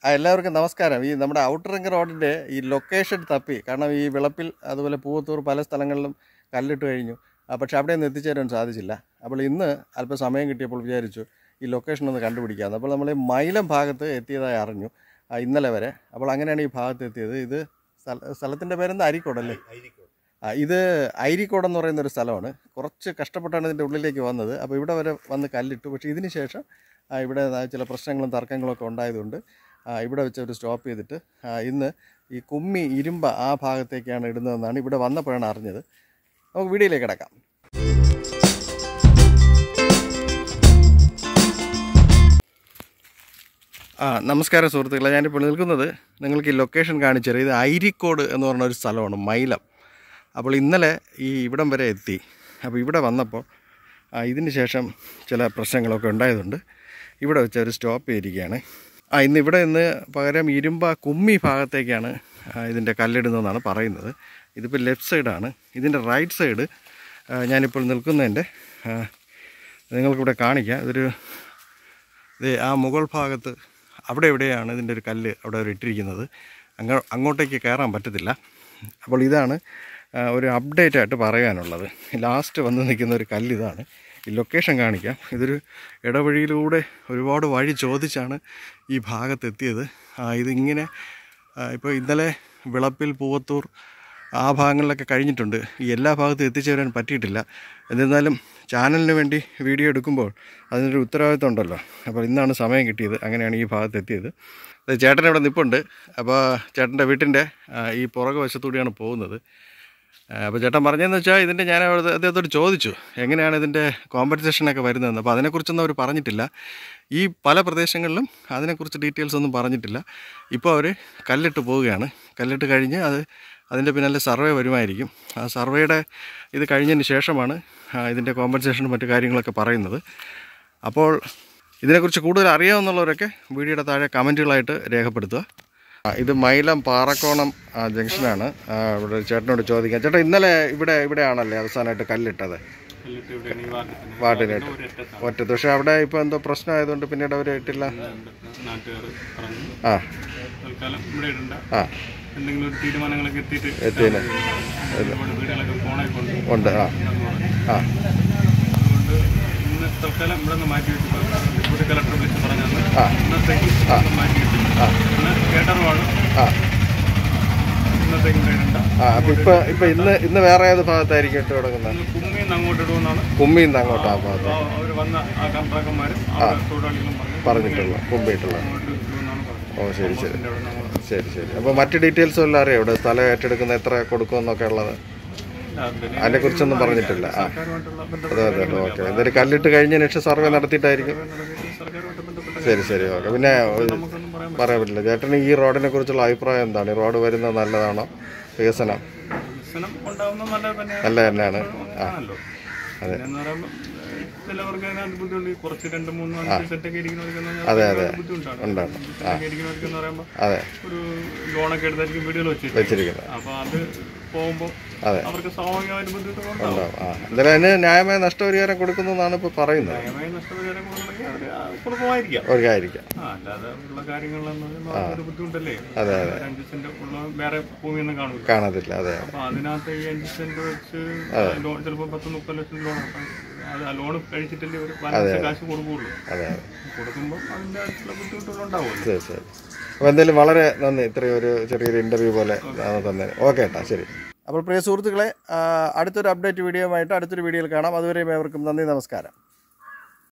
ആ, എല്ലാവർക്കും നമസ്കാരം ഈ നമ്മുടെ ഔട്ടർ റിംഗ് റോഡിൻ്റെ ഈ ലൊക്കേഷൻ തപ്പി കാരണം ഈ വിളപ്പിൽ അതുപോലെ പൂവത്തൂർ പല സ്ഥലങ്ങളിലും കല്ലിട്ട് കഴിഞ്ഞു ആ, പക്ഷെ അവിടെ ഒന്നും എത്തിച്ചേരാൻ സാധിച്ചില്ല അപ്പോൾ ഇന്ന് അല്പം സമയം കിട്ടിയപ്പോൾ വിചാരിച്ചു ഈ ലൊക്കേഷൻ ഒന്ന് കണ്ടുപിടിക്കാമെന്ന് അപ്പോൾ നമ്മൾ ഈ മൈലം ഭാഗത്ത് എത്തിയതായി അറിഞ്ഞു ആ, ഇന്നലെ വരെ അപ്പോൾ അങ്ങനെയാണ് ഈ ഭാഗത്ത് എത്തിയത് ഇത് സ്ഥല സ്ഥലത്തിൻ്റെ പേരെന്താ അരിക്കോടല്ലേ ആ ഇത് ഐരിക്കോട് എന്ന് പറയുന്ന ഒരു സ്ഥലമാണ് കുറച്ച് കഷ്ടപ്പെട്ടാണ് ഇതിൻ്റെ ഉള്ളിലേക്ക് വന്നത് അപ്പോൾ ഇവിടെ വരെ വന്ന് കല്ലിട്ടു പക്ഷേ ഇതിന് ശേഷം ആ, ഇവിടെ ദാ ചില പ്രശ്നങ്ങളും തർക്കങ്ങളും ഒക്കെ ഉണ്ടായതുകൊണ്ട് ആ, ഇവിടെ വെച്ച് ഒരു സ്റ്റോപ്പ് ചെയ്തിട്ട് ആ, ഇന്ന് ഈ കുമ്മി ഇരുമ്പ ആ ഭാഗത്തേക്കാണ് ഇടുന്നതെന്നാണ് ഇവിടെ വന്നപ്പോഴാണ് അറിഞ്ഞത് നമുക്ക് വീഡിയോയിലേക്ക് കിടക്കാം ആ നമസ്കാരം സുഹൃത്തുക്കളെ ഞാനിപ്പോൾ നിൽക്കുന്നത് നിങ്ങൾക്ക് ഈ ലൊക്കേഷൻ കാണിച്ചു ഇത് ഐരിക്കോട് എന്ന് പറഞ്ഞ ഒരു സ്ഥലമാണ് മൈലം അപ്പോൾ ഇന്നലെ ഈ ഇവിടം വരെ എത്തി അപ്പോൾ ഇവിടെ വന്നപ്പോൾ ആ, ഇതിന് ശേഷം ചില പ്രശ്നങ്ങളൊക്കെ ഉണ്ടായതുകൊണ്ട് ഇവിടെ വെച്ച് ഒരു സ്റ്റോപ്പ് ചെയ്തിരിക്കുകയാണ് ആ ഇന്ന് ഇവിടെ നിന്ന് പകരം ഇരുമ്പ കുമ്മി ഭാഗത്തേക്കാണ് ആ, ഇതിൻ്റെ കല്ലിടുന്നതെന്നാണ് പറയുന്നത് ഇതിപ്പോൾ ലെഫ്റ്റ് സൈഡാണ് ഇതിൻ്റെ റൈറ്റ് സൈഡ് ആ, ഞാനിപ്പോൾ നിൽക്കുന്നതിൻ്റെ ആ, നിങ്ങൾക്കിവിടെ കാണിക്കാം ഇതൊരു ഇത് ആ മുകൾ ഭാഗത്ത് അവിടെ എവിടെയാണ് ഇതിൻ്റെ ഒരു കല്ല് അവിടെ ഒരു ഇട്ടിരിക്കുന്നത് അങ്ങോ അങ്ങോട്ടേക്ക് കയറാൻ പറ്റത്തില്ല അപ്പോൾ ഇതാണ് ആ, ഒരു അപ്ഡേറ്റ് ആയിട്ട് പറയാനുള്ളത് ലാസ്റ്റ് വന്ന് നിൽക്കുന്ന ഒരു കല്ല് ഇതാണ് ഈ ലൊക്കേഷൻ കാണിക്കാം ഇതൊരു ഇടവഴിയിലൂടെ ഒരുപാട് വഴി ചോദിച്ചാണ് ഈ ഭാഗത്തെത്തിയത് ആ, ഇതിങ്ങനെ ആ, ഇപ്പോൾ ഇന്നലെ വിളപ്പിൽ പൂവത്തൂർ ആ ഭാഗങ്ങളിലൊക്കെ കഴിഞ്ഞിട്ടുണ്ട് ഈ എല്ലാ ഭാഗത്തും എത്തിച്ചേരാൻ പറ്റിയിട്ടില്ല എന്നിരുന്നാലും ചാനലിന് വേണ്ടി വീഡിയോ എടുക്കുമ്പോൾ അതിനൊരു ഉത്തരവാദിത്വം ഉണ്ടല്ലോ അപ്പോൾ ഇന്നാണ് സമയം കിട്ടിയത് അങ്ങനെയാണ് ഈ ഭാഗത്ത് എത്തിയത് അത് ചേട്ടൻ ഇവിടെ നിൽപ്പുണ്ട് അപ്പോൾ ചേട്ടൻ്റെ വീട്ടിൻ്റെ ആ, ഈ പുറകു വശത്തൂടെയാണ് പോകുന്നത് ആ, അപ്പോൾ ചേട്ടൻ പറഞ്ഞതെന്ന് വെച്ചാൽ ഇതിൻ്റെ ഞാൻ അവിടെ അദ്ദേഹത്തോട് ചോദിച്ചു എങ്ങനെയാണ് ഇതിൻ്റെ കോമ്പൻസേഷനൊക്കെ വരുന്നതെന്ന് അപ്പോൾ അതിനെക്കുറിച്ചൊന്നും അവർ പറഞ്ഞിട്ടില്ല ഈ പല പ്രദേശങ്ങളിലും അതിനെക്കുറിച്ച് ഡീറ്റെയിൽസ് ഒന്നും പറഞ്ഞിട്ടില്ല ഇപ്പോൾ അവർ കല്ലിട്ട് പോവുകയാണ് കല്ലിട്ട് കഴിഞ്ഞ് അത് അതിൻ്റെ പിന്നാലെ സർവേ വരുമായിരിക്കും ആ സർവേയുടെ ഇത് കഴിഞ്ഞതിന് ശേഷമാണ് ആ, ഇതിൻ്റെ കോമ്പൻസേഷനും മറ്റു കാര്യങ്ങളൊക്കെ പറയുന്നത് അപ്പോൾ ഇതിനെക്കുറിച്ച് കൂടുതൽ അറിയാമെന്നുള്ളവരൊക്കെ വീഡിയോയുടെ താഴെ കമൻറ്റുകളായിട്ട് രേഖപ്പെടുത്തുക ആ, ഇത് മൈലം പാറക്കോണം ആ, ജംഗ്ഷനാണ് ആ, ഇവിടെ ഒരു ചേട്ടനോട് ചോദിക്കാം ചേട്ടാ ഇന്നലെ ഇവിടെ ഇവിടെയാണല്ലേ അവസാനമായിട്ട് കല്ലിട്ടത് കല്ലിട്ട് ഇവിടെയാണ് ഈ വാർഡിൽ വാർഡിനായിട്ട് ഒരറ്റത്താണ് ഒറ്റത്ത് പക്ഷേ അവിടെ ഇപ്പോൾ എന്തോ പ്രശ്നമായതുകൊണ്ട് പിന്നീട് അവർ ഇട്ടില്ല നാട്ടുകാർ പറഞ്ഞു ആ തൽക്കാലം ഇവിടെ ഇടണ്ട ആ എന്തെങ്കിലും ഒരു തീരുമാനങ്ങളൊക്കെ എത്തിയിട്ട് എത്തിയതിന് ഒരുപാട് വീടുകളൊക്കെ ഫോണെ കൊണ്ട് ഉണ്ട് ആ എന്ന് പറഞ്ഞു ആ അതുകൊണ്ട് ഇന്ന് തൽക്കാലം ഇവിടെ നിന്ന് മാറ്റി വെച്ചു ഡെപ്യൂട്ടി കളക്ടർ വിളിച്ച് പറഞ്ഞാൽ ആ. ഇന്നത്തേക്ക് ഒന്ന് മാറ്റി വെച്ചു ആ. ഇന്ന് കേട്ടറുമാണ് ആ ഇന്നത്തേക്ക് ഇവിടെ ഇടണ്ട ആ അപ്പം ഇപ്പോൾ ഇപ്പോൾ ഇന്ന് ഇന്ന് വേറെ ഏത് ഭാഗത്തായിരിക്കും ഇട്ട് തുടങ്ങുന്നത് ഇന്ന് കുമ്മിയിൽ നിന്ന് അങ്ങോട്ട് ഇടുമെന്നാണ് കുമ്മിയിൽ നിന്ന് അങ്ങോട്ട് ആ ഭാഗത്ത് അവർ വന്ന ആ കൺട്രാക്ടർമാർ അവിടെ തൊഴിലാളികളും പറഞ്ഞു പറഞ്ഞിട്ടുള്ള കുമ്പിയിട്ടുള്ള അങ്ങോട്ട് ഇടുമെന്നാണ് പറഞ്ഞത് ഓ ശരി ശരി അവിടെ നിന്ന് അങ്ങോട്ട് ശരി ശരി അപ്പോൾ മറ്റ് ഡീറ്റെയിൽസ് വല്ലതും അറിയാം ഇവിടെ സ്ഥലം ഏറ്റെടുക്കുന്ന എത്ര കൊടുക്കുമെന്നൊക്കെ ഉള്ളത് അതിന് അതിനെക്കുറിച്ചൊന്നും പറഞ്ഞിട്ടില്ല ആ സർക്കാരുമായിട്ടുള്ള ബന്ധപ്പെട്ട അതെ അതെ അതെ ഓക്കെ എന്തായാലും കല്ലിട്ട് കഴിഞ്ഞതിന് ശേഷം സർവേ നടത്തിയിട്ടായിരിക്കും സർക്കാരുമായിട്ട് ബന്ധപ്പെട്ട ശരി ശരി ഓക്കെ പിന്നെ നമുക്കൊന്നും പറയാൻ പറയാൻ പറ്റില്ല ചേട്ടന് ഈ റോഡിനെ കുറിച്ചുള്ള അഭിപ്രായം എന്താണ് ഈ റോഡ് വരുന്നത് നല്ലതാണോ വികസനം വികസനം ഉണ്ടാവുന്നത് നല്ലത് തന്നെയാണ് നല്ല തന്നെയാണ് ആ ആണല്ലോ പിന്നെന്ന് പറയുമ്പോൾ ചിലവർക്ക് അതിനകത്ത് ബുദ്ധിമുട്ട് ഈ കുറച്ച് രണ്ട് മൂന്ന് അഞ്ച് സെറ്റൊക്കെ ഇരിക്കുന്നവർക്ക് എന്ന് പറഞ്ഞാൽ അതെ അതെ ബുദ്ധിമുട്ടാണ് ഉണ്ടാണ് സെറ്റൊക്കെ ഇരിക്കുന്നവർക്ക് എന്ന് പറയുമ്പോൾ അതെ ഒരു ലോണൊക്കെ എടുത്തായിരിക്കും വീടുകൾ വെച്ചിട്ട് വെച്ചിരിക്കുന്നത് അപ്പൊ അത് പോകുമ്പോൾ അതെ അവർക്ക് സ്വാഭാവികമായിട്ട് ബുദ്ധിമുട്ടുകളുണ്ടാവും ഉണ്ടാവും ആ എന്തായാലും അതിന് ന്യായമായ നഷ്ടപരിഹാരം കൊടുക്കുന്നതാണ് ഇപ്പോൾ പറയുന്നത് ന്യായമായ നഷ്ടപരിഹാരം കൊടുക്കണമെങ്കിൽ അവർ കൊടുക്കുമായിരിക്കാം ഒരു കാര്യമില്ല ആ അല്ലാതെ ഉള്ള കാര്യങ്ങളെന്ന് പറയുമ്പോൾ അതൊരു ബുദ്ധിമുട്ടല്ലേ അതെ അതെ ഒരു അഞ്ച് സെന്റ് ഉള്ള വേറെ ഭൂമിയൊന്നും കാണൂല കാണത്തില്ല അതെ അപ്പൊ അതിനകത്ത് ഈ അഞ്ച് സെന്റ് വെച്ച് ലോൺ ചിലപ്പോൾ പത്ത് മുപ്പത് ലക്ഷം ലോൺ അത് ആ ലോൺ കഴിച്ചിട്ടല്ലേ ഒരു ബാലൻസ് കാശ് കൊടുക്കുള്ളൂ അതെ അതെ കൊടുക്കുമ്പോൾ അതിൻ്റെ അടുത്തുള്ള ബുദ്ധിമുട്ടുകളുണ്ടാവുമല്ലോ ശരി ശരി അപ്പോൾ എന്തായാലും വളരെ നന്ദി ഇത്രയും ഒരു ചെറിയൊരു ഇൻ്റർവ്യൂ പോലെ തന്നെ ഓക്കെ ഏട്ടാ ശരി അപ്പോൾ പ്രിയ സുഹൃത്തുക്കളെ ആ, അടുത്തൊരു അപ്ഡേറ്റ് വീഡിയോ ആയിട്ട് അടുത്തൊരു വീഡിയോയിൽ കാണാം അതുവരെയും ഏവർക്കും നന്ദി നമസ്കാരം